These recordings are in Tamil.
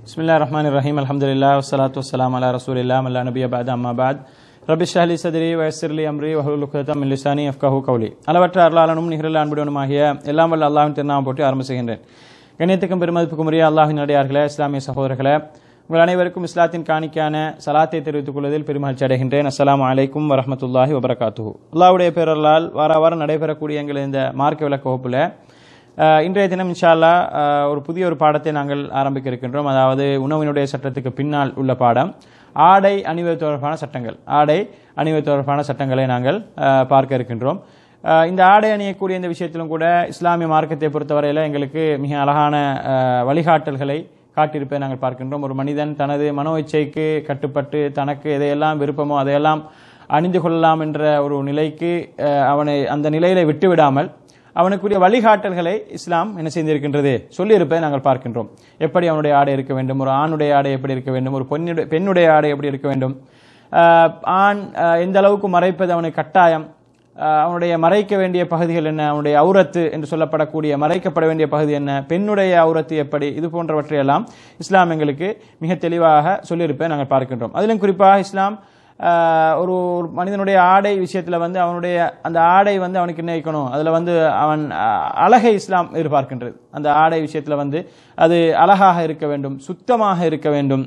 بسم الله الرحمن الرحيم الحمد لله والصلاة والسلام على رسول الله من لا نبي بعد أما بعد ரபி ஷஹலி சதிரி வயசிர் லி அம்ரி வஹுல் லுக்தம் மின் லிசானி அஃப்கஹு கௌலி அளவற்ற அருளாளனும் நிகரில் அன்புடனுமாகிய எல்லாம் வல்ல அல்லாஹ்வின் திருநாமம் போட்டு ஆரம்பிச்சுகின்றேன் கண்ணியத்துக்கும் பெருமதிப்புக்கும் உரிய அல்லாஹின் நடிகார்களே இஸ்லாமிய சகோதரர்களே உங்கள் அனைவருக்கும் இஸ்லாத்தின் காணிக்கான சலாத்தை தெரிவித்துக் கொள்வதில் பெருமகிழ்ச்சி அடைகின்றேன் அஸ்ஸலாமு அலைக்கும் வரஹமத்துல்லாஹி வபரகாத்துஹு அல்லாஹ்வுடைய பேரலால் வார வாரம் நடைபெறக்கூடிய எங்கள் இந்த மார்க்க விளக்க வகுப்பில் அஹ், இன்றைய தினம் இன்ஷா அல்லாஹ் அஹ், ஒரு புதிய ஒரு பாடத்தை நாங்கள் ஆரம்பிக்க இருக்கின்றோம் அதாவது உணவினுடைய சட்டத்துக்கு பின்னால் உள்ள பாடம் ஆடை அணிவது தொடர்பான சட்டங்கள் ஆடை அணிவது தொடர்பான சட்டங்களை நாங்கள் அஹ், பார்க்க இருக்கின்றோம் அஹ், இந்த ஆடை அணியக்கூடிய இந்த விஷயத்திலும் கூட இஸ்லாமிய மார்க்கத்தை பொறுத்தவரையில் எங்களுக்கு மிக அழகான அஹ், வழிகாட்டல்களை காட்டியிருப்பதை நாங்கள் பார்க்கின்றோம் ஒரு மனிதன் தனது மனோ இச்சைக்கு கட்டுப்பட்டு தனக்கு எதையெல்லாம் விருப்பமோ அதையெல்லாம் அணிந்து கொள்ளலாம் என்ற ஒரு நிலைக்கு அஹ், அவனை அந்த நிலையில விட்டுவிடாமல் அவனுக்குரிய வழிகாட்டல்களை இஸ்லாம் என்ன செய்திருக்கின்றது சொல்லியிருப்பதை நாங்கள் பார்க்கின்றோம் எப்படி அவனுடைய ஆடை இருக்க வேண்டும் ஒரு ஆணுடைய ஆடை எப்படி இருக்க வேண்டும் ஒரு பெண்ணுடைய பெண்ணுடைய ஆடை எப்படி இருக்க வேண்டும் ஆஹ் ஆண் ஆஹ் எந்த அளவுக்கு மறைப்பது அவனுக்கு கட்டாயம் ஆஹ் அவனுடைய மறைக்க வேண்டிய பகுதிகள் என்ன அவனுடைய அவுரத்து என்று சொல்லப்படக்கூடிய மறைக்கப்பட வேண்டிய பகுதி என்ன பெண்ணுடைய அவுரத்து எப்படி இது போன்றவற்றையெல்லாம் இஸ்லாம் எங்களுக்கு மிக தெளிவாக சொல்லியிருப்பதை நாங்கள் பார்க்கின்றோம் அதிலும் குறிப்பாக இஸ்லாம் ஆஹ் ஒரு ஒரு மனிதனுடைய ஆடை விஷயத்துல வந்து அவனுடைய அந்த ஆடை வந்து அவனுக்கு என்ன வைக்கணும் அதுல வந்து அவன் ஆஹ், அழகை இஸ்லாம் எதிர்பார்க்கின்றது அந்த ஆடை விஷயத்துல வந்து அது அழகாக இருக்க வேண்டும் சுத்தமாக இருக்க வேண்டும்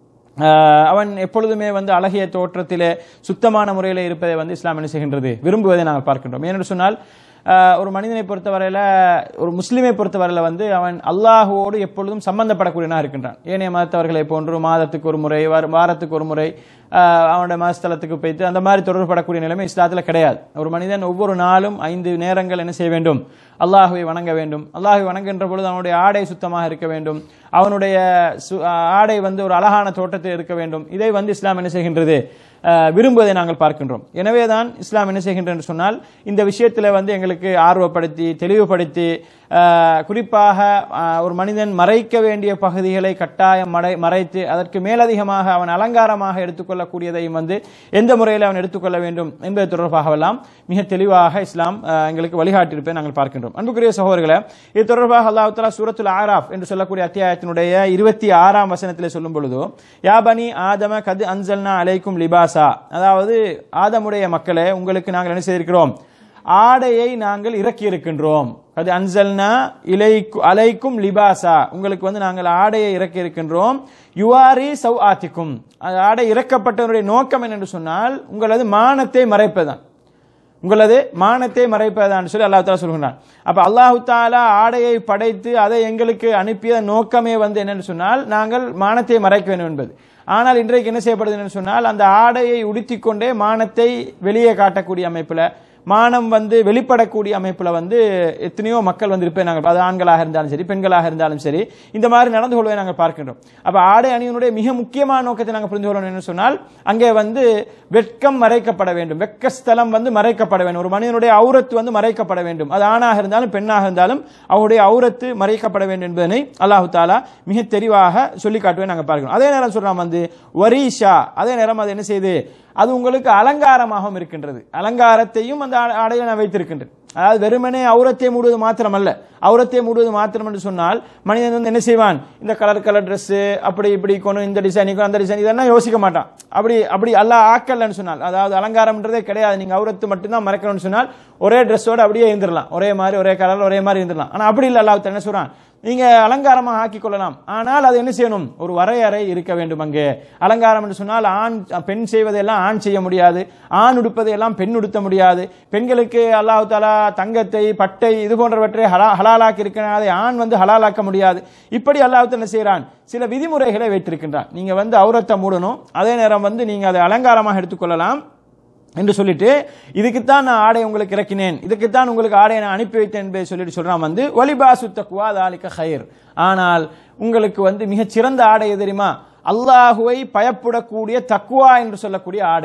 ஆஹ், அவன் எப்பொழுதுமே வந்து அழகிய தோற்றத்திலே சுத்தமான முறையில் இருப்பதை வந்து இஸ்லாம் என்ன செய்கின்றது விரும்புவதை நாங்கள் பார்க்கின்றோம் ஏனென்று சொன்னால் ஆஹ், ஒரு மனிதனை பொறுத்தவரையில ஒரு முஸ்லிமை பொறுத்தவரையில வந்து அவன் அல்லாஹுவோடு எப்பொழுதும் சம்பந்தப்படக்கூடியவனாக இருக்கின்றான் ஏனைய மதத்தவர்களை போன்று மாதத்துக்கு ஒரு முறை வார- வாரத்துக்கு ஒரு முறை ஆஹ், அவனுடைய மதஸ்தலத்துக்கு போய்த்து அந்த மாதிரி தொடர்படக்கூடிய நிலைமை இஸ்லாத்தில் கிடையாது ஒரு மனிதன் ஒவ்வொரு நாளும் ஐந்து நேரங்கள் என்ன செய்ய வேண்டும் அல்லாஹுவை வணங்க வேண்டும் அல்லாஹுவை வணங்குகின்ற பொழுது அவனுடைய ஆடை சுத்தமாக இருக்க வேண்டும் அவனுடைய சு- ஆடை வந்து ஒரு அழகான தோட்டத்தில் இருக்க வேண்டும் இதை வந்து இஸ்லாம் என்ன செய்கின்றது ஆஹ், விரும்புவதை நாங்கள் பார்க்கின்றோம் எனவே தான் இஸ்லாம் என்ன செய்கின்றது என்று சொன்னால் இந்த விஷயத்தில் வந்து எங்களுக்கு ஆர்வப்படுத்தி தெளிவுபடுத்தி ஆஹ், குறிப்பாக ஆஹ், ஒரு மனிதன் மறைக்க வேண்டிய பகுதிகளை கட்டாயம் மறை மறைத்து அதற்கு மேலதிகமாக அவன் அலங்காரமாக எடுத்துக்கொள்ளக்கூடியதையும் வந்து எந்த முறையில் அவன் எடுத்துக்கொள்ள வேண்டும் என்பது தொடர்பாகவெல்லாம் மிக தெளிவாக இஸ்லாம் ஆஹ், எங்களுக்கு வழிகாட்டியிருப்பதை நாங்கள் பார்க்கின்றோம் அன்புக்குரிய சகோதரர்களே இது தொடர்பாக அல்லாஹ் தஆலா சூரத்துல் ஆராஃப் என்று சொல்லக்கூடிய அத்தியாயத்தினுடைய இருபத்தி ஆறாம் வசனத்திலே சொல்லும் பொழுது யாபனி ஆதம கது அன்சல்னா அலைக்கும் லிபாசா அதாவது ஆதமுடைய மக்களே உங்களுக்கு நாங்கள் என்ன செய்திருக்கிறோம் ஆடையை நாங்கள் இறக்கி இருக்கின்றோம் அது அன்சல்னா இலைக்கு அலைக்கும் லிபாசா உங்களுக்கு வந்து நாங்கள் ஆடையை இறக்கி இருக்கின்றோம் யுவாரி சவ் ஆத்திக்கும் அது ஆடை இறக்கப்பட்டவருடைய நோக்கம் என்னென்று சொன்னால் உங்களது மானத்தை மறைப்பதுதான் உங்களது மானத்தை மறைப்பதான்னு சொல்லி அல்லாஹ் தாலா சொல்கிறான் அப்ப அல்லாஹு தாலா ஆடையை படைத்து அதை எங்களுக்கு அனுப்பிய நோக்கமே வந்து என்னன்னு சொன்னால் நாங்கள் மானத்தை மறைக்க வேண்டும் என்பது ஆனால் இன்றைக்கு என்ன செய்யப்படுது என்று சொன்னால் அந்த ஆடையை உடுத்திக் கொண்டே மானத்தை வெளியே காட்டக்கூடிய அமைப்புல மானம் வந்து வெளிப்படக்கூடிய அமைப்புல வந்து எத்தனையோ மக்கள் வந்து இருப்பேன் நாங்கள் அது ஆண்களாக இருந்தாலும் சரி பெண்களாக இருந்தாலும் சரி இந்த மாதிரி நடந்து கொள்வதை நாங்கள் பார்க்கின்றோம் அப்ப ஆடை அணியினுடைய மிக முக்கியமான நோக்கத்தை நாங்கள் புரிந்து கொள்ளணும் என்று சொன்னால் அங்கே வந்து வெட்கம் மறைக்கப்பட வேண்டும் வெட்க ஸ்தலம் வந்து மறைக்கப்பட வேண்டும் ஒரு மனிதனுடைய அவுரத்து வந்து மறைக்கப்பட வேண்டும் அது ஆணாக இருந்தாலும் பெண்ணாக இருந்தாலும் அவருடைய அவுரத்து மறைக்கப்பட வேண்டும் என்பதனை அல்லாஹு தாலா மிக தெளிவாக சொல்லி காட்டுவதை நாங்கள் பார்க்கிறோம் அதே நேரம் சொல்றான் வந்து வரீஷா அதே நேரம் அது என்ன செய்யுது அது உங்களுக்கு அலங்காரமாகவும் இருக்கின்றது அலங்காரத்தையும் அந்த ஆ- ஆடையில் நான் வைத்திருக்கின்றேன் அதாவது வெறுமனே அவுரத்தை மூடுவது மாத்திரமல்ல அவுரத்தை மூடுவது மாத்திரம் என்று சொன்னால் மனிதன் வந்து என்ன செய்வான் இந்த கலர் கலர் Dress அப்படி இப்படி கொண்டு இந்த டிசைனிக்கும் அந்த டிசைன் இதெல்லாம் யோசிக்க மாட்டான் அப்படி அப்படி அல்லாஹ் ஆக்கலன்னு சொன்னால் அதாவது அலங்காரம்ன்றதே கிடையாது நீங்க அவுரத்து மட்டும்தான் மறைக்கணும்னு சொன்னால் ஒரே ட்ரெஸ்ஸோட அப்படியே இருந்துடலாம் ஒரே மாதிரி ஒரே கலர் ஒரே மாதிரி இருந்துடலாம் ஆனா அப்படி இல்லை அல்லாஹ் என்ன சொல்றான் நீங்க அலங்காரமாக ஆக்கிக் கொள்ளலாம் ஆனால் அது என்ன செய்யணும் ஒரு வரையறை இருக்க வேண்டும் அங்கே அலங்காரம் என்று சொன்னால் ஆண் பெண் செய்வதையெல்லாம் ஆண் செய்ய முடியாது ஆண் உடுப்பதையெல்லாம் பெண் உடுத்த முடியாது பெண்களுக்கு அல்லாஹ் தாலா தங்கத்தை பட்டை இது போன்றவற்றை ஹலா ஹலாலாக்கி இருக்கிறான் அதை ஆண் வந்து ஹலாலாக்க முடியாது இப்படி அல்லாஹ் தாலா என்ன செய்கிறான் சில விதிமுறைகளை வைத்திருக்கின்றான் நீங்க வந்து அவுரத்தை மூடணும் அதே நேரம் வந்து நீங்க அதை அலங்காரமாக எடுத்துக்கொள்ளலாம் என்று சொல்லிட்டு இதுக்குத்தான் நான் ஆடை உங்களுக்கு இறக்கினேன் இதுக்குத்தான் உங்களுக்கு ஆடையை நான் அனுப்பி வைத்தேன் என்பதை சொல்லிட்டு சொல்றான் வந்து ஒலிபாசு தக்குவா தாலிக்க ஹயர் ஆனால் உங்களுக்கு வந்து மிகச் சிறந்த ஆடை எது தெரியுமா அல்லாஹுவை பயப்படக்கூடிய தக்குவா என்று சொல்லக்கூடிய ஆடை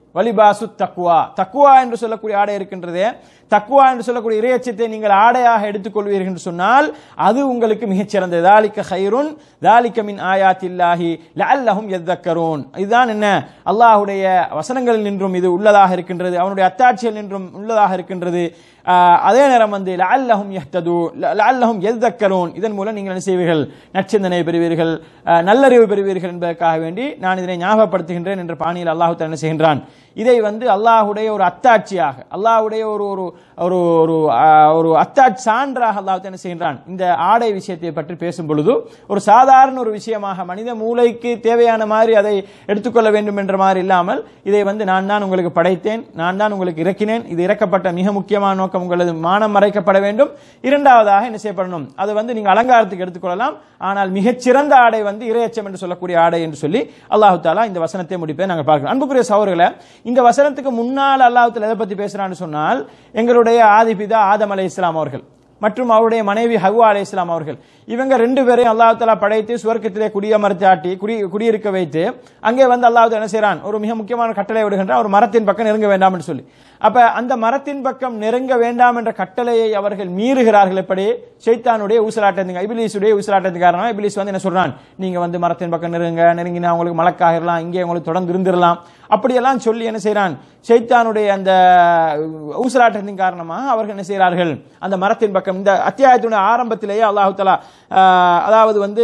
வலிபாசு தக்குவா தக்குவா என்று சொல்லக்கூடிய ஆடை இருக்கின்றதே தக்குவா என்று சொல்லக்கூடிய இறையச்சத்தை நீங்கள் ஆடையாக எடுத்துக்கொள்வீர்கள் என்று சொன்னால் அது உங்களுக்கு மிகச் சிறந்தது தாலிக்க ஹைருன் தாலிக்க மின் ஆயாத்தில்லாஹி லஅல்லஹும் யத்தக்கரூன் இதுதான் என்ன அல்லாஹ்வுடைய வசனங்களில் நின்றும் இது உள்ளதாக இருக்கின்றது அவனுடைய அத்தாட்சியில் நின்றும் உள்ளதாக இருக்கின்றது ஆஹ், அதே நேரம் வந்து லஅல்லஹும் யஹ்தது லஅல்லஹும் யத்தக்கரூன் இதன் மூலம் நீங்கள் என்ன செய்வீர்கள் நற்சிந்தனை பெறுவீர்கள் ஆஹ், நல்லறிவு பெறுவீர்கள் என்பதற்காக வேண்டி நான் இதனை ஞாபகப்படுத்துகின்றேன் என்ற பாணியில் அல்லாஹு தஆலா என்ன செய்கின்றான் இதை வந்து அல்லாஹ்வுடைய ஒரு அத்தாட்சியாக அல்லாஹ்வுடைய ஒரு ஒரு ஒரு ஒரு ஆஹ், ஒரு அத்தாட்சி சான்றாக அல்லாஹ் என்ன செய்கின்றான் இந்த ஆடை விஷயத்தை பற்றி பேசும் பொழுது ஒரு சாதாரண ஒரு விஷயமாக மனித மூளைக்கு தேவையான மாதிரி அதை எடுத்துக்கொள்ள வேண்டும் என்ற மாதிரி இல்லாமல் இதை வந்து நான் தான் உங்களுக்கு படைத்தேன் நான் தான் உங்களுக்கு இறக்கினேன் இது இறக்கப்பட்ட மிக முக்கியமான நோக்கம் உங்களது மானம் மறைக்கப்பட வேண்டும் இரண்டாவதாக என்ன செய்யப்படணும் அது வந்து நீங்க அலங்காரத்துக்கு எடுத்துக்கொள்ளலாம் ஆனால் மிகச்சிறந்த ஆடை வந்து இரையச்சம் என்று சொல்லக்கூடிய ஆடை என்று சொல்லி அல்லாஹு தாலா இந்த வசனத்தை முடிப்பை நாங்கள் பார்க்கிறோம் அன்புக்குரிய சகோதரர்களே இந்த வசனத்துக்கு முன்னால் அல்லாஹ் தாலா எதை பத்தி பேசுறான்னு சொன்னால் எங்களுடைய ஆதிபிதா ஆதம் அலை இஸ்லாம் அவர்கள் மற்றும் அவருடைய மனைவி ஹவ்வா அலை இஸ்லாம் அவர்கள் இவங்க ரெண்டு பேரையும் அல்லாஹ் தலா படைத்து சுவர்க்கத்திலே குடியமர்த்தி ஆட்டி குடி குடியிருக்க வைத்து அங்கே வந்து அல்லாஹ் என்ன செய்றான் ஒரு மிக முக்கியமான கட்டளை விடுகின்றான் ஒரு மரத்தின் பக்கம் நெருங்க வேண்டாம் என்று சொல்லி அப்ப அந்த மரத்தின் பக்கம் நெருங்க வேண்டாம் என்ற கட்டளையை அவர்கள் மீறுகிறார்கள் எப்படி ஷைத்தானுடைய ஊசலாட்டத்துக்கு இபிலிஸுடைய ஊசலாட்டத்துக்கு காரணம் இபிலிஸ் வந்து என்ன சொல்றான் நீங்க வந்து மரத்தின் பக்கம் நெருங்க நெருங்கினா உங்களுக்கு மலக்காகிடலாம் இங்கே உங்களுக்கு தொடர்ந்து இருந்திரலாம் அப்படியெல்லாம் சொல்லி என்ன செய்றான் ஷைத்தானுடைய அந்த ஊசலாட்டத்தின் காரணமாக அவர்கள் என்ன செய்கிறார்கள் அந்த மரத்தின் பக்கம் இந்த அத்தியாயத்தினுடைய ஆரம்பத்திலேயே அல்லாஹு தலா அதாவது வந்து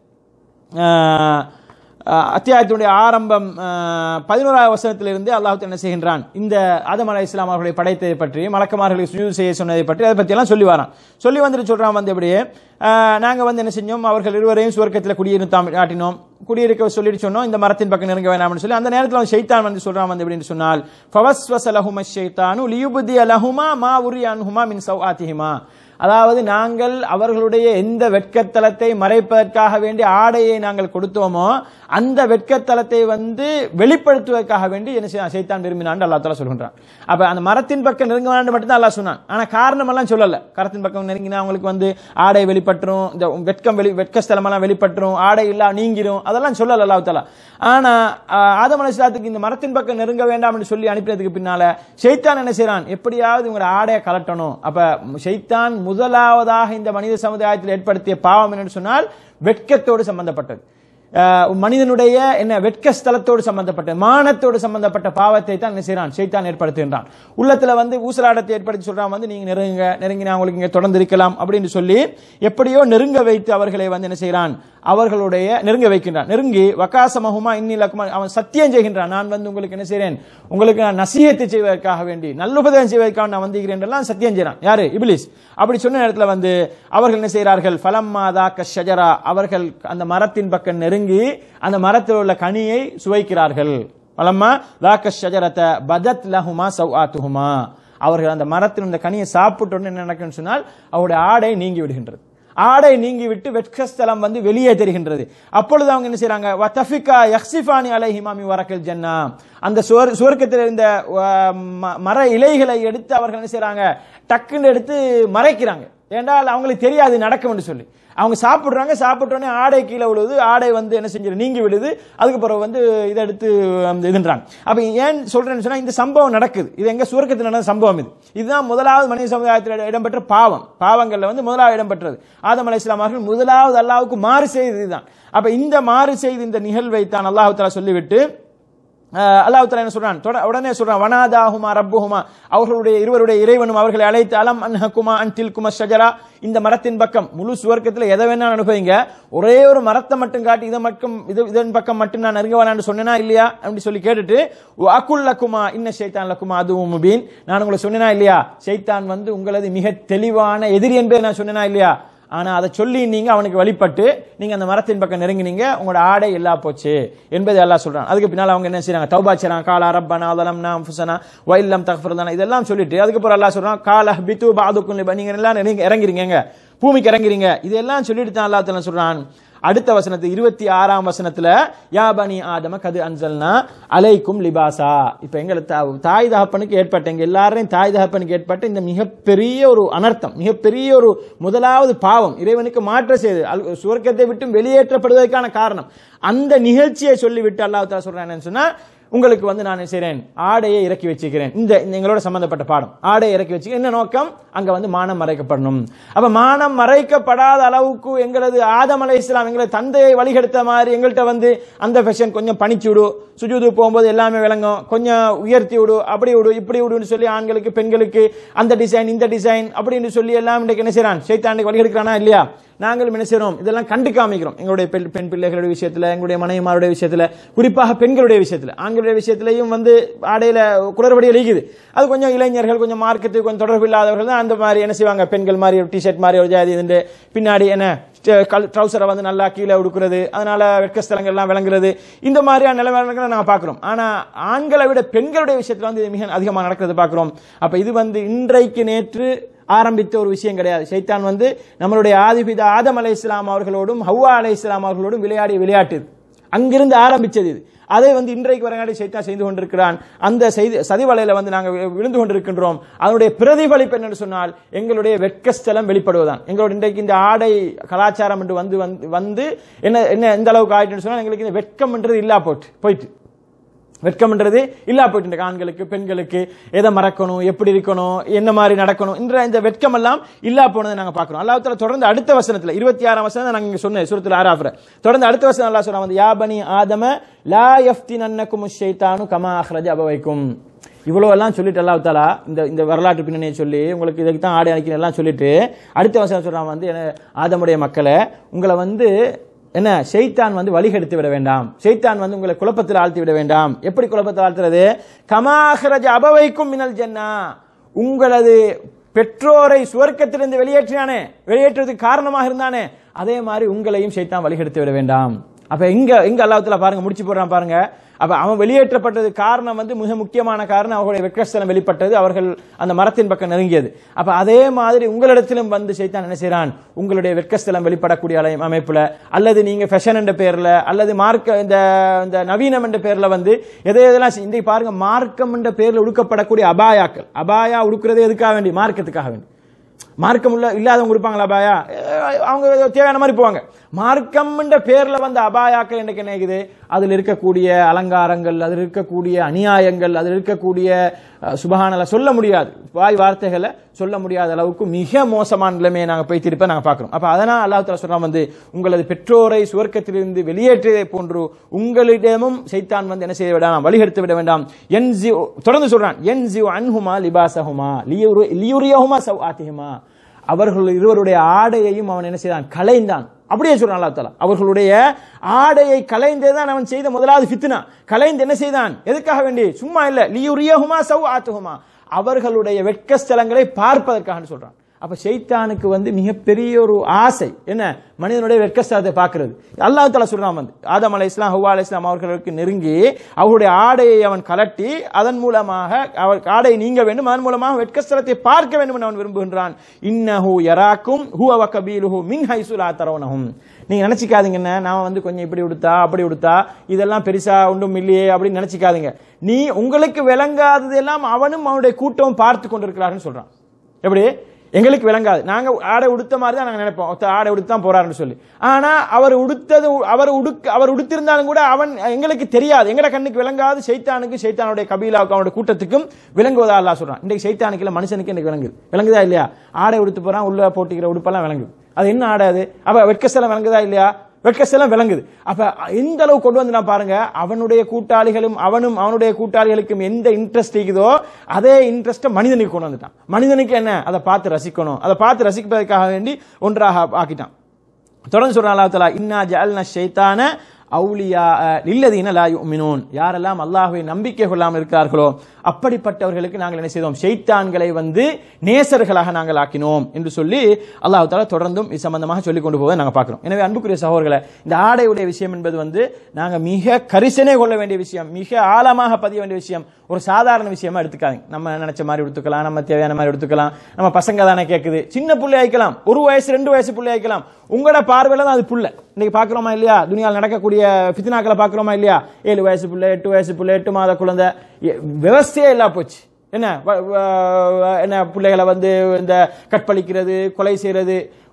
ஆஹ், ஆஹ், அத்தியாயத்தினுடைய ஆரம்பம் ஆஹ், பதினோராவது வசனத்திலிருந்து அல்லாஹ் என்ன செய்கின்றான் இந்த ஆதம் அலை இஸ்லாம் அவர்களை படைத்ததை பற்றி மலக்குமார்களை சுஜூது செய்ய சொன்னதை பற்றி அதை பற்றி எல்லாம் சொல்லி வரான் சொல்லி வந்துட்டு சொல்றான் வந்து எப்படியே ஆஹ், நாங்க வந்து என்ன செஞ்சோம் அவர்கள் இருவரையும் சுவர்க்கத்தில் குடியிருத்தாம் ஆட்டினோம் குடியிருக்க சொல்லிட்டு சொன்னோம் இந்த மரத்தின் பக்கம் நெருங்க வேணாம்னு சொல்லி அந்த நேரத்தில் அவன் ஷைத்தான் வந்து சொல்றான் வந்து எப்படின்னு சொன்னால் ஃபவஸ்வஸ லஹும ஷைத்தானு லியுபதி லஹுமா மா உரியான்ஹுமா மின் சௌஆத்திஹிமா அதாவது நாங்கள் அவர்களுடைய எந்த வெட்கத்தலத்தை மறைப்பதற்காக வேண்டி ஆடையை நாங்கள் கொடுத்தோமோ அந்த வெட்கத்தலத்தை வந்து வெளிப்படுத்துவதற்காக வேண்டி என்ன செய்ய சைத்தான் விரும்பினான் அல்லா தலா சொல்கின்றான் அப்ப அந்த மரத்தின் பக்கம் நெருங்க வேண்டாம் மட்டும் தான் அல்லாஹ் சொன்னான் ஆனா காரணம் எல்லாம் சொல்லல கரத்தின் பக்கம் நெருங்கினா அவங்களுக்கு வந்து ஆடை வெளிப்பட்டுரும் இந்த வெட்கம் வெளி வெட்கஸ்தலம் எல்லாம் வெளிப்பட்டுரும் ஆடை இல்லா நீங்கிரும் அதெல்லாம் சொல்லல அல்லாஹ் தலா ஆனா ஆஹ், ஆதம் அலிஸ்லாத்துக்கு இந்த மரத்தின் பக்கம் நெருங்க வேண்டாம் என்று சொல்லி அனுப்பினதுக்கு பின்னால ஷைத்தான் என்ன செய்றான் எப்படியாவது இவங்க ஆடையை கலட்டணும் அப்ப ஷைத்தான் முதலாவதாக இந்த மனித சமுதாயத்தில் ஏற்படுத்திய பாவம் என்னன்னு சொன்னால் வெட்கத்தோடு சம்பந்தப்பட்டது ஆஹ், மனிதனுடைய என்ன வெட்க ஸ்தலத்தோடு சம்பந்தப்பட்ட மானத்தோடு சம்பந்தப்பட்ட பாவத்தை தான் என்ன செய்றான் ஷைத்தான் ஏற்படுத்துகின்றான் உள்ளத்துல வந்து ஊசலாட்டத்தை ஏற்படுத்தி சொல்றான் வந்து நீங்க நெருங்க நெருங்கினா உங்களுக்கு இங்க தொடர்ந்து இருக்கலாம் அப்படின்னு சொல்லி எப்படியோ நெருங்க வைத்து அவர்களை வந்து என்ன செய்றான் அவர்களுடைய நெருங்க வைக்கின்றான் நெருங்கி வக்காசமகுமா இன்னிலக்குமா அவன் சத்தியம் செய்கின்றான் நான் வந்து உங்களுக்கு என்ன செய்றேன் உங்களுக்கு நான் நசீகத்தை செய்வதற்காக வேண்டி நல்லுபதம் செய்வதற்காக நான் வந்திருக்கிறேன் எல்லாம் சத்தியம் செய்றான் யாரு இபிலிஸ் அப்படி சொன்ன நேரத்தில் வந்து அவர்கள் என்ன செய்கிறார்கள் ஃபலம்மாதா கஷஜரா அவர்கள் அந்த மரத்தின் பக்கம் நெருங்கி அந்த மரத்தில் உள்ள கனியை சுவைக்கிறார்கள் ஃபலம்மா தாக்க ஷஜரத பதத் லஹுமா சவ்ஆத்துஹுமா அவர்கள் அந்த மரத்தில் இந்த கனியை சாப்பிட்ட உடனே என்ன நடக்குன்னு சொன்னால் அவருடைய ஆடை நீங்கி விடுகின்றது ஆடை நீங்கி விட்டு வெட்கஸ்தலம் வந்து வெளியே தெரிகின்றது அப்பொழுது அவங்க என்ன செய்றாங்க வத்தஃபிகா யக்ஸிஃபானி அலைஹிமாமி வரக்கல் ஜன்னா அந்த சுவர் சுவர்க்கத்தில் இருந்த அஹ், ம- மர இலைகளை எடுத்து அவர்கள் என்ன செய்றாங்க டக்குன்னு எடுத்து மறைக்கிறாங்க ஏண்டால் அவங்களுக்கு தெரியாது நடக்கும் என்று சொல்லி அவங்க சாப்பிடுறாங்க சாப்பிட்ட உடனே ஆடை கீழே விழுது ஆடை வந்து என்ன செஞ்சிரு நீங்கி விடுது அதுக்கு பிறகு வந்து இதை எடுத்து அந்த இதுன்றாங்க அப்ப ஏன் சொல்றேன்னு சொன்னா இந்த சம்பவம் நடக்குது இது எங்க சுவர்க்கத்தில் நடந்த சம்பவம் இது இதுதான் முதலாவது மனித சமுதாயத்தில் இடம்பெற்ற பாவம் பாவங்கள்ல வந்து முதலாவது இடம்பெற்றது ஆதம் அலை இஸ்லாம் அவர்கள் முதலாவது அல்லாவுக்கு மாறு செய்தது இதுதான் அப்ப இந்த மாறு செய்த இந்த நிகழ்வை தான் அல்லாஹ் தஆலா சொல்லிவிட்டு அஹ் அல்லாஹ் தஆலா என்ன சொல்றான் தொட- உடனே சொல்றான் வனாதாஹுமா ரப்புஹுமா அவர்களுடைய இருவருடைய இறைவனும் அவர்களை அழைத்து அலம் அன்ஹகுமா அன்டில் கும ஷஜரா இந்த மரத்தின் பக்கம் முழு சுவர்க்கத்தில் எதை வேணா அனுபவிங்க ஒரே ஒரு மரத்தை மட்டும் காட்டி இதை மட்டும் இது இதன் பக்கம் மட்டும் நான் நெருங்க வேணாம்னு சொன்னேனா இல்லையா அப்படி சொல்லி கேட்டுட்டு அக்குல் லக்குமா இன்ன ஷைத்தான் லக்குமா அதுவும் முபீன் நான் உங்களை சொன்னேனா இல்லையா ஷைத்தான் வந்து உங்களது மிக தெளிவான எதிரி என்பதை நான் சொன்னேனா இல்லையா ஆனா அதை சொல்லி நீங்க அவனுக்கு வழிபட்டு நீங்க அந்த மரத்தின் பக்கம் நெருங்கினீங்க உங்களோட ஆடை எல்லா போச்சு என்பதை எல்லாம் சொல்றான் அதுக்கு பின்னால் அவங்க என்ன செய்றாங்க தௌபா செய்றாங்க காலா ரப்பனா அதலம்னா அன்ஃபுஸனா வ இல்லம் தக்ஃபிருலனா இதெல்லாம் சொல்லிட்டு அதுக்கப்புறம் அல்லாஹ் சொல்றான் கால பித்து பாதுக்கும் லிப நீங்க எல்லாம் நெருங்கி இறங்குறீங்க பூமிக்கு இறங்குறீங்க இதெல்லாம் சொல்லிட்டு தான் அல்லாஹ் தஆலா சொல்றான் அடுத்த வசனத்து இருபத்தி ஆறாம் வசனத்துல யா பனி ஆதம கது அன்சல்னா அலைக்கும் லிபாசா இப்ப எங்களை தா- தாய் தகப்பனுக்கு ஏற்பட்ட எங்க எல்லாரையும் தாய் தகப்பனுக்கு ஏற்பட்ட இந்த மிகப்பெரிய ஒரு அனர்த்தம் மிகப்பெரிய ஒரு முதலாவது பாவம் இறைவனுக்கு மாற்ற செய்து அல்- சுவர்க்கத்தை விட்டு வெளியேற்றப்படுவதற்கான காரணம் அந்த நிகழ்ச்சியை சொல்லிவிட்டு அல்லாஹ் தஆலா சொல்றான் என்னன்னு சொன்னா உங்களுக்கு வந்து நான் என்ன செய்றேன் ஆடையை இறக்கி வச்சுக்கிறேன் இந்த இந்த எங்களோட சம்பந்தப்பட்ட பாடம் ஆடையை இறக்கி வச்சு என்ன நோக்கம் அங்க வந்து மானம் மறைக்கப்படணும் அப்ப மானம் மறைக்கப்படாத அளவுக்கு எங்களது ஆதம் அலை இஸ்லாம் எங்களது தந்தையை வழிகெடுத்த மாதிரி எங்கள்கிட்ட வந்து அந்த ஃபேஷன் கொஞ்சம் பணிச்சு விடு சுஜூது போகும்போது எல்லாமே விளங்கும் கொஞ்சம் உயர்த்தி விடு அப்படி விடு இப்படி விடுன்னு சொல்லி ஆண்களுக்கு பெண்களுக்கு அந்த டிசைன் இந்த டிசைன் அப்படின்னு சொல்லி எல்லாம் இன்றைக்கு என்ன செய்றான் சைத்தாண்டுக்கு வழிகெடுக்கிறானா இல்லையா நாங்களும் என்ன செய்றோம் இதெல்லாம் கண்டு காமிக்கிறோம் எங்களுடைய பெண் பெண் பிள்ளைகளுடைய விஷயத்துல எங்களுடைய மனைவிமாருடைய விஷயத்துல குறிப்பாக பெண்களுடைய விஷயத்துல ஆண்களுடைய விஷயத்திலையும் வந்து ஆடையில குளறுபடி அளிக்குது அது கொஞ்சம் இளைஞர்கள் கொஞ்சம் மார்க்கெட்டுக்கு கொஞ்சம் தொடர்பு இல்லாதவர்கள் தான் அந்த மாதிரி என்ன செய்வாங்க பெண்கள் மாதிரி ஒரு டிஷர்ட் மாதிரி ஒரு ஜாதி இதுண்டு பின்னாடி என்ன ட்ரௌசரை வந்து நல்லா கீழே உடுக்கிறது அதனால வெட்கஸ்தலங்கள் எல்லாம் விளங்குறது இந்த மாதிரியான நிலைமைகளை நாங்கள் பார்க்கிறோம் ஆனா ஆண்களை விட பெண்களுடைய விஷயத்துல வந்து இது மிக அதிகமாக நடக்கிறது பார்க்கிறோம் அப்ப இது வந்து இன்றைக்கு நேற்று ஆரம்பித்த ஒரு விஷயம் கிடையாது சைத்தான் வந்து நம்மளுடைய ஆதிபிதா ஆதம் அலை இஸ்லாம் அவர்களோடும் ஹவ்வா அலை இஸ்லாம் அவர்களோடும் விளையாடிய விளையாட்டு இது. அங்கிருந்து ஆரம்பிச்சது இது அதை வந்து இன்றைக்கு வரங்காடி சைத்தான் செய்து கொண்டிருக்கிறான் அந்த செய்தி சதிவலையில வந்து நாங்கள் வி- விழுந்து கொண்டிருக்கின்றோம் அதனுடைய பிரதிபலிப்பு என்னன்னு சொன்னால் எங்களுடைய வெட்கஸ்தலம் வெளிப்படுவதுதான் எங்களோட இன்றைக்கு இந்த ஆடை கலாச்சாரம் என்று வந்து வந்து வந்து என்ன என்ன எந்த அளவுக்கு ஆயிட்டுன்னு சொன்னால் எங்களுக்கு இந்த வெட்கம்ன்றது இல்லா போட்டு போயிட்டு வெட்கம்ன்றது இல்லா போயிட்டு இருக்கு. ஆண்களுக்கு பெண்களுக்கு எதை மறக்கணும் எப்படி இருக்கணும் என்ன மாதிரி நடக்கணும் என்ற இந்த வெட்கம் எல்லாம் இல்லா போனதை நாங்க பார்க்கிறோம் அல்லாஹ் தஆலா தொடர்ந்து அடுத்த வசனத்துல இருபத்தி ஆறாம் வசனம் நாங்க இங்க சொன்னேன் சூரத்துல ஆறாஃப்ர தொடர்ந்து அடுத்த வசனம் அல்லாஹ் சொல்றான் வந்து யா பனி ஆதம லா யஃப்தினன்னக்கும் ஷைத்தானு கமா அஹ்ரஜ அபவைக்கும் இவ்வளவு எல்லாம் சொல்லிட்டு அல்லாஹ் தாலா இந்த இந்த வரலாற்று பின்னணியை சொல்லி உங்களுக்கு இதுக்கு தான் ஆடை அணைக்கணும் எல்லாம் சொல்லிட்டு அடுத்த வசனம் சொல்றான் வந்து என்ன, ஆதமுடைய மக்களை உங்களை வந்து என்ன ஷைத்தான் வந்து வழிகெடுத்து விட வேண்டாம் ஷைத்தான் வந்து உங்களை குழப்பத்தில் ஆழ்த்தி விட வேண்டாம் எப்படி குழப்பத்தில் ஆழ்த்துறது கமாஹரஜ அபவைக்கும் மினல் ஜன்னா உங்களது பெற்றோரை சுவர்க்கத்திலிருந்து வெளியேற்றினானே வெளியேற்றுவதற்கு காரணமாக இருந்தானே அதே மாதிரி உங்களையும் ஷைத்தான் வழிகெடுத்து விட வேண்டாம் அப்ப இங்க இங்க அல்லாஹ்வுத்தஆலா பாருங்க முடிச்சு போடுறான் பாருங்க அப்ப அவன் வெளியேற்றப்பட்டது காரணம் வந்து மிக முக்கியமான காரணம் அவர்களுடைய வெட்கஸ்தலம் வெளிப்பட்டது அவர்கள் அந்த மரத்தின் பக்கம் நெருங்கியது அப்ப அதே மாதிரி உங்களிடத்திலும் வந்து சைத்தான் என்ன செய்றான் உங்களுடைய வெட்கஸ்தலம் வெளிப்படக்கூடிய அலை- அமைப்புல அல்லது நீங்க ஃபேஷன் என்ற பேர்ல அல்லது மார்க்க இந்த இந்த நவீனம் என்ற பேர்ல வந்து எதை எதெல்லாம் செய்- இன்றைக்கு பாருங்க மார்க்கம் என்ற பேர்ல உடுக்கப்படக்கூடிய அபாயாக்கள் அபாயா உடுக்கிறது எதுக்காக வேண்டி மார்க்கத்துக்காக வேண்டி மார்க்கம் உள்ள இல்லாதவங்க இருப்பாங்களா அபாயா அஹ் அவங்க தேவையான மாதிரி போவாங்க மார்க்கம்ன்ற பேர்ல வந்த அபாயாக்கள் எனக்கு என்ன ஆகுது அதில் இருக்கக்கூடிய அலங்காரங்கள் அதில் இருக்கக்கூடிய அநியாயங்கள் அதில் இருக்கக்கூடிய அஹ், சுபஹானல்ல சொல்ல முடியாது வாய் வார்த்தைகளை சொல்ல முடியாத அளவுக்கு மிக மோசமான நிலைமையை நாங்கள் போய் திருப்ப நாங்கள் பார்க்கிறோம் அப்ப அதனால் அல்லாஹ் தஆலா சொல்றான் வந்து உங்களது பெற்றோரை சுவர்க்கத்திலிருந்து வெளியேற்றியதை போன்று உங்களிடமும் சைத்தான் வந்து என்ன செய்ய வேண்டாம் வழிகெடுத்து விட வேண்டாம் என் தொடர்ந்து சொல்றான் என் ஜிவ் அன்ஹுமா லிபாசஹுமா லியுரி லியுரியஹுமா சவ்ஆத்திஹுமா அவர்கள் இருவருடைய ஆடையையும் அவன் என்ன செய்தான் கலைந்தான் அப்படியே சொல்றான் அல்லாஹ் தஆலா அவர்களுடைய ஆடையை கலைந்ததுதான் அவன் செய்த முதலாவது ஃபித்னா கலைந்து என்ன செய்தான் எதுக்காக வேண்டி சும்மா இல்ல லியுரியஹுமா சவ்ஆத்துஹுமா அவர்களுடைய வெட்கஸ்தலங்களை பார்ப்பதற்காக சொல்றான் அப்ப ஷைத்தானுக்கு வந்து மிகப்பெரிய ஒரு ஆசை என்ன மனிதனுடைய வெட்கஸ்தலத்தை பார்க்கிறது அல்லாஹ் தஆலா சொல்றான் வந்து ஆதம் அலை இஸ்லாம் ஹவ்வா அலை இஸ்லாம் அவர்களுக்கு நெருங்கி அவருடைய ஆடையை அவன் கலட்டி அதன் மூலமாக அவர் ஆடை நீங்க வேண்டும் அதன் மூலமாக வெட்கஸ்தலத்தை பார்க்க வேண்டும் என்று அவன் விரும்புகின்றான் இன்னஹு யராக்கும் ஹுவ வ கபீலுஹு மின் ஹைசு லா தரவுனஹும் நீங்க நினைச்சுக்காதீங்கண்ணே நாம வந்து கொஞ்சம் இப்படி உடுத்தா அப்படி உடுத்தா இதெல்லாம் பெருசா ஒன்றும் இல்லையே அப்படின்னு நினைச்சுக்காதீங்க நீ உங்களுக்கு விளங்காதது எல்லாம் அவனும் அவனுடைய கூட்டமும் பார்த்து கொண்டிருக்கிறார்கள் சொல்றான் எப்படி எங்களுக்கு விளங்காது நாங்க ஆடை உடுத்த மாதிரி தான் நாங்க நினைப்போம் ஒருத்தர் ஆடை உடுத்து தான் போறாருன்னு சொல்லி ஆனா அவர் உடுத்தது அவர் உடுக்க அவர் உடுத்திருந்தாலும் கூட அவன் எங்களுக்கு தெரியாது எங்கட கண்ணுக்கு விளங்காது சைத்தானுக்கு சைத்தானுடைய கபீலாவுக்கு அவனுடைய கூட்டத்துக்கும் விளங்குவதா அல்லாஹ் சொல்றான் இன்னைக்கு சைத்தானுக்கு இல்ல மனுஷனுக்கு இன்னைக்கு விளங்குது விளங்குதா இல்லையா ஆடை உடுத்து போறான் உள்ள போட்டிக்கிற உடுப்பெல்லாம் விளங்குது அது என்ன ஆடை அது அப்ப வெட்கஸ்தலம் விளங்குதா இல்லையா வெட்கஸ்தலம் விளங்குது அப்ப எந்த அளவு கொண்டு வந்து நான் பாருங்க அவனுடைய கூட்டாளிகளும் அவனும் அவனுடைய கூட்டாளிகளுக்கும் எந்த இன்ட்ரெஸ்ட் இருக்குதோ அதே இன்ட்ரெஸ்ட மனிதனுக்கு கொண்டு வந்துட்டான் மனிதனுக்கு என்ன அதை பார்த்து ரசிக்கணும் அதை பார்த்து ரசிப்பதற்காக வேண்டி ஒன்றாக ஆக்கிட்டான் தொடர்ந்து சொல்றான் அல்லாஹ் தஆலா இன்னா ஜஅல்னா ஷைத்தான அவுலியா இல்லதீன லா யுமினூன் யாரெல்லாம் அல்லாஹ்வை நம்பிக்கை கொள்ளாமல் இருக்கிறார்களோ அப்படிப்பட்டவர்களுக்கு நாங்கள் என்ன செய்தோம் ஷைத்தான்களை வந்து நேசர்களாக நாங்கள் ஆக்கினோம் என்று சொல்லி அல்லாஹ் தஆலா தொடர்ந்தும் இது சம்பந்தமாக சொல்லிக் கொண்டு போவதை நாங்கள் பார்க்கிறோம் எனவே அன்புக்குரிய சகோதரர்களை இந்த ஆடையுடைய விஷயம் என்பது வந்து நாங்கள் மிக கரிசனை கொள்ள வேண்டிய விஷயம் மிக ஆழமாக பதிய வேண்டிய விஷயம் ஒரு சாதாரண விஷயமா எடுத்துக்காதீங்க நம்ம நினைச்ச மாதிரி எடுத்துக்கலாம் நம்ம தேவையான மாதிரி எடுத்துக்கலாம் நம்ம பசங்க தானே கேட்குது சின்ன புள்ளை ஆயிக்கலாம் ஒரு வயசு ரெண்டு வயசு புள்ளை ஆயிக்கலாம் உங்களோட பார்வையில தான் அது புள்ள இன்னைக்கு பாக்குறோமா இல்லையா துனியாவில் நடக்கக்கூடிய பித்னாக்களை பாக்குறோமா இல்லையா ஏழு வயசு புள்ளை எட்டு வயசு புள்ளை எட்டு மாத குழந்தை எ- விவசாயே இல்லா போச்சு என்ன வ- வ- என்ன பிள்ளைகளை வந்து இந்த கற்பழிக்கிறது கொலை செய்யறது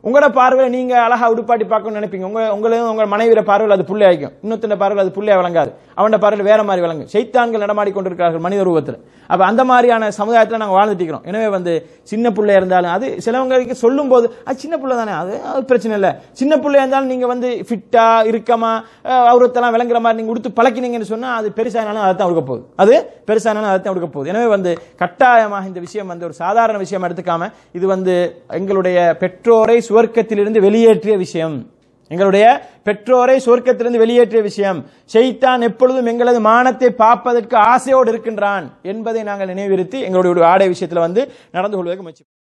உங்களோட பார்வையில நீங்க அழகா உடுப்பாட்டி பார்க்கணும்னு நினைப்பீங்க உங்க உங்களும் உங்க மனைவியோட பார்வையில் அது புள்ளை ஆயிக்கும் இன்னொருத்தன பார்வையில் அது புள்ளையா விளங்காது அவனோட பார்வையில் வேற மாதிரி விளங்கும் சைத்தான்கள் நடமாடி கொண்டிருக்கிறார்கள் மனித ரூபத்தில் அப்ப அந்த மாதிரியான சமுதாயத்தில் நாங்க வாழ்ந்துட்டு இருக்கிறோம் எனவே வந்து சின்ன பிள்ளை இருந்தாலும் அது சிலவங்களுக்கு சொல்லும் போது அது சின்ன பிள்ளை தானே அது அது பிரச்சனை இல்லை சின்ன பிள்ளையா இருந்தாலும் நீங்க வந்து ஃபிட்டா இருக்கமா அவரத்தெல்லாம் விளங்குற மாதிரி நீங்க உடுத்து பழக்கினீங்கன்னு சொன்னா அது பெருசானாலும் அதை தான் கொடுக்க போகுது அது பெருசானாலும் அதை தான் கொடுக்க போகுது எனவே வந்து கட்டாயமாக இந்த விஷயம் வந்து ஒரு சாதாரண விஷயம் எடுத்துக்காம இது வந்து எங்களுடைய பெற்றோரை சுவர்க்கத்திலிருந்து வெளியேற்றிய விஷயம் எங்களுடைய பெற்றோரை சுவர்க்கத்திலிருந்து வெளியேற்றிய விஷயம் ஷைத்தான் எப்பொழுதும் எங்களது மானத்தை பார்ப்பதற்கு ஆசையோடு இருக்கின்றான் என்பதை நாங்கள் நினைவிருத்தி எங்களுடைய ஒரு ஆடை விஷயத்தில் வந்து நடந்து கொள்வதற்கு முயற்சி